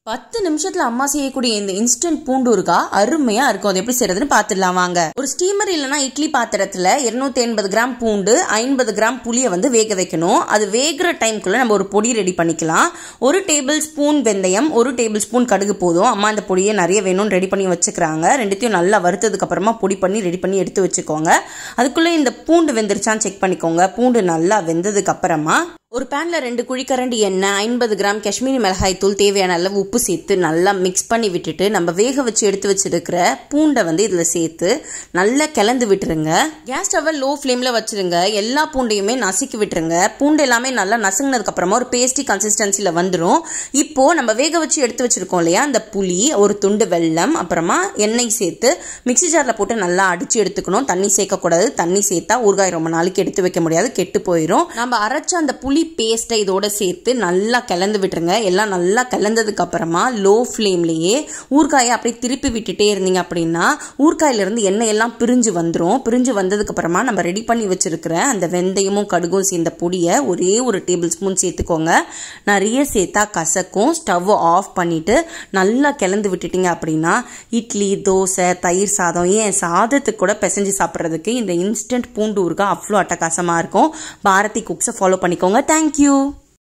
பத்து நிமிஷத்துல அம்மா செய்யக்கூடிய இந்த இன்ஸ்டன்ட் பூண்டு ஊறுகா அருமையா இருக்கும் அது எப்படி செய்யறதுன்னு பாத்துடலாம் வாங்க ஒரு ஸ்டீமர் இல்லைன்னா இட்லி பாத்திரத்துல இருநூத்தி எண்பது கிராம் பூண்டு ஐம்பது கிராம் புளியை வந்து வேக வைக்கணும் அது வேகிற டைம்குள்ள நம்ம ஒரு பொடி ரெடி பண்ணிக்கலாம் ஒரு டேபிள் ஸ்பூன் வெந்தயம் ஒரு டேபிள் ஸ்பூன் கடுகு போதும் அம்மா இந்த பொடியை நிறைய வேணும்னு ரெடி பண்ணி வச்சுக்கிறாங்க ரெண்டுத்தையும் நல்லா வறுத்ததுக்கு அப்புறமா பொடி பண்ணி ரெடி பண்ணி எடுத்து வச்சுக்கோங்க அதுக்குள்ள இந்த பூண்டு வெந்துருச்சான்னு செக் பண்ணிக்கோங்க பூண்டு நல்லா வெந்ததுக்கு அப்புறமா ஒரு பேன்ல ரெண்டு குழிக்கரண்டி எண்ணெய் ஐம்பது கிராம் காஷ்மீரி மிளகாய் தூள் தேவையான அளவு உப்பு சேர்த்து நல்லா மிக்ஸ் பண்ணி விட்டுட்டு நம்ம வேக வச்சு எடுத்து வச்சிருக்கிற பூண்டை வந்து இதில் சேர்த்து நல்லா கிளந்து விட்டுருங்க கேஸ் ஸ்டவ்வை லோ ஃப்ளேமில் வச்சிருங்க எல்லா பூண்டையுமே நசுக்கி விட்டுருங்க பூண்டு எல்லாமே நல்லா நசுங்கினதுக்கு அப்புறமா ஒரு பேஸ்டி கன்சிஸ்டன்சியில் வந்துடும் இப்போ நம்ம வேக வச்சு எடுத்து வச்சிருக்கோம் இல்லையா அந்த புளி ஒரு துண்டு வெல்லம் அப்புறமா எண்ணெய் சேர்த்து மிக்சி ஜாரில் போட்டு நல்லா அடிச்சு எடுத்துக்கணும் தண்ணி சேர்க்கக்கூடாது தண்ணி சேர்த்தா ஊறுகாய் ரொம்ப நாளைக்கு எடுத்து வைக்க முடியாது கெட்டு போயிடும் நம்ம அரைச்ச அந்த புளி பேஸ்ட்டை இதோட சேர்த்து நல்லா கிளந்து விட்டுருங்க எல்லாம் நல்லா கிளந்ததுக்கு அப்புறமா லோ ஃப்ளேம்லேயே ஊறுகாயை அப்படியே திருப்பி விட்டுட்டே இருந்தீங்க அப்படின்னா ஊறுகாயிலிருந்து எண்ணெய் எல்லாம் பிரிஞ்சு வந்துடும் பிரிஞ்சு வந்ததுக்கு அப்புறமா நம்ம ரெடி பண்ணி வச்சிருக்கிற அந்த வெந்தயமும் கடுகும் சேர்ந்த பொடியை ஒரே ஒரு டேபிள் ஸ்பூன் சேர்த்துக்கோங்க நிறைய சேர்த்தா கசக்கும் ஸ்டவ் ஆஃப் பண்ணிட்டு நல்லா கிளந்து விட்டுட்டீங்க அப்படின்னா இட்லி தோசை தயிர் சாதம் ஏன் சாதத்துக்கு கூட பிசைஞ்சு சாப்பிட்றதுக்கு இந்த இன்ஸ்டன்ட் பூண்டு ஊறுகாய் அவ்வளோ அட்டகாசமாக இருக்கும் பாரதி குக்ஸை ஃபாலோ பண்ணிக்கோங்க தேங்க்யூ